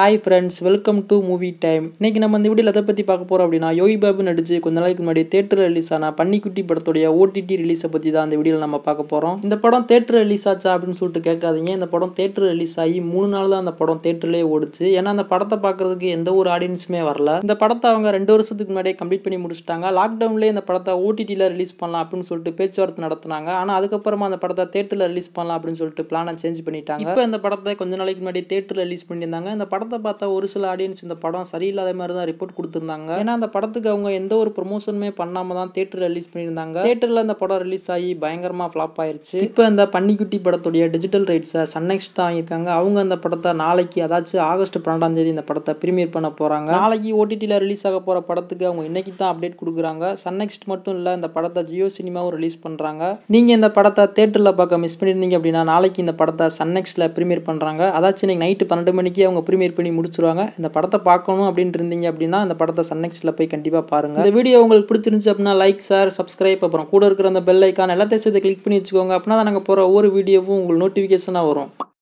hi friends welcome to movie time இன்னைக்கு நம்ம இந்த வீடியோவில் எதை பற்றி பார்க்க போகிறோம் அப்படின்னா யோகி பாபு நடிச்சு கொஞ்ச நாளைக்கு முன்னாடி தேட்டர் ரிலீஸ் ஆன பன்னிக்குட்டி படத்துடைய ஓடிடி ரிலீஸை பற்றி தான் இந்த வீடியோவில் நம்ம பார்க்க போகிறோம் இந்த படம் தேட்டர் ரிலீஸ் ஆச்சா அப்படின்னு சொல்லிட்டு கேட்காதீங்க இந்த படம் தேட்டர் ரிலீஸ் ஆகி மூணு நாள் தான் அந்த படம் தேட்டர்லேயே ஓடுச்சு ஏன்னா அந்த படத்தை பார்க்கறதுக்கு எந்த ஒரு ஆடியன்ஸுமே வரல இந்த படத்தை அவங்க ரெண்டு வருஷத்துக்கு முன்னாடியே கம்ப்ளீட் பண்ணி முடிச்சிட்டாங்க லாக்டவுன்லேயே இந்த படத்தை ஓடிடியில் ரிலீஸ் பண்ணலாம் அப்படின்னு சொல்லிட்டு பேச்சுவார்த்தை நடத்தினாங்க ஆனால் அதுக்கப்புறமா அந்த படத்தை தேட்டரில் ரிலீஸ் பண்ணலாம் அப்படின்னு சொல்லிட்டு பிளானை சேஞ்ச் பண்ணிட்டாங்க இப்போ இந்த படத்தை கொஞ்ச நாளைக்கு முன்னாடி தேட்டரில் ரிலீஸ் பண்ணியிருந்தாங்க இந்த படத்தை பார்த்தா ஒரு சில ஆடியன்ஸ் இந்த படம் சரியில்லாத மாதிரி தான் ரிப்போர்ட் கொடுத்துருந்தாங்க ஏன்னா அந்த படத்துக்கு அவங்க எந்த ஒரு ப்ரொமோஷனுமே பண்ணாம தான் தேட்டரில் ரிலீஸ் பண்ணியிருந்தாங்க தேட்டரில் இந்த படம் ரிலீஸ் ஆகி பயங்கரமாக ஃப்ளாப் ஆயிருச்சு இப்போ இந்த பன்னிக்குட்டி படத்துடைய டிஜிட்டல் ரைட்ஸை சன்னெக்ஸ்ட் தான் வாங்கியிருக்காங்க அவங்க அந்த படத்தை நாளைக்கு அதாச்சும் ஆகஸ்ட் பன்னெண்டாம் தேதி இந்த படத்தை ப்ரீமியர் பண்ண போகிறாங்க நாளைக்கு ஓடிடியில் ரிலீஸ் ஆக போகிற படத்துக்கு அவங்க இன்னைக்கு தான் அப்டேட் கொடுக்குறாங்க சன்னெக்ஸ்ட் மட்டும் இல்லை இந்த படத்தை ஜியோ சினிமாவும் ரிலீஸ் பண்ணுறாங்க நீங்கள் இந்த படத்தை தேட்டரில் பார்க்க மிஸ் பண்ணியிருந்தீங்க அப்படின்னா நாளைக்கு இந்த படத்தை சன்னெக்ஸ்டில் ப்ரீமியர் பண்ணுறாங்க அதாச்சும் நீங்கள் நைட்டு பன்னெண்டு மணிக்கு அவங்க ப்ரீமியர் பண்ணி முடிச்சிருவாங்க இந்த படத்தை பார்க்கணும் அப்படின்ட்டு இருந்தீங்க அப்படின்னா இந்த படத்தை சன்னெக்ஸ்டில் போய் கண்டிப்பாக பாருங்க இந்த வீடியோ உங்களுக்கு பிடிச்சிருந்துச்சு அப்படின்னா லைக் சார் சப்ஸ்கிரைப் அப்புறம் கூட இருக்கிற அந்த பெல் ஐக்கான் எல்லாத்தையும் சேர்த்து கிளிக் பண்ணி வச்சுக்கோங்க அப்படின்னா தான் நாங்கள் போகிற ஒவ்வொரு வீடியோவும் உங்களுக்கு நோட்டிஃபிகேஷனாக வரும்